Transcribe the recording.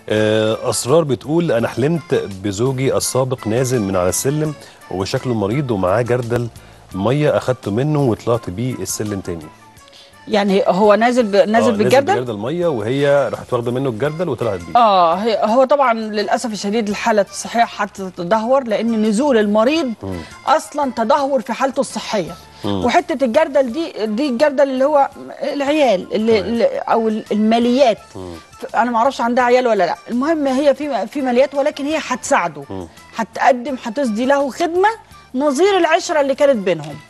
آه، اسرار بتقول انا حلمت بزوجي السابق نازل من على السلم وشكله مريض ومعاه جردل ميه اخدته منه وطلعت بيه السلم تاني يعني هو نازل ب... نازل آه، بالجردل بجردل ميه وهي راحت واخده منه الجردل وطلعت بيه اه هي- هو طبعا للاسف الشديد الحاله الصحيه هتتدهور لان نزول المريض اصلا تدهور في حالته الصحيه وحته الجردل دي دي الجردل اللي هو العيال اللي اللي او الماليات انا ما اعرفش عندها عيال ولا لا المهم هي في في ماليات ولكن هي هتساعده هتقدم هتسدي له خدمه نظير العشره اللي كانت بينهم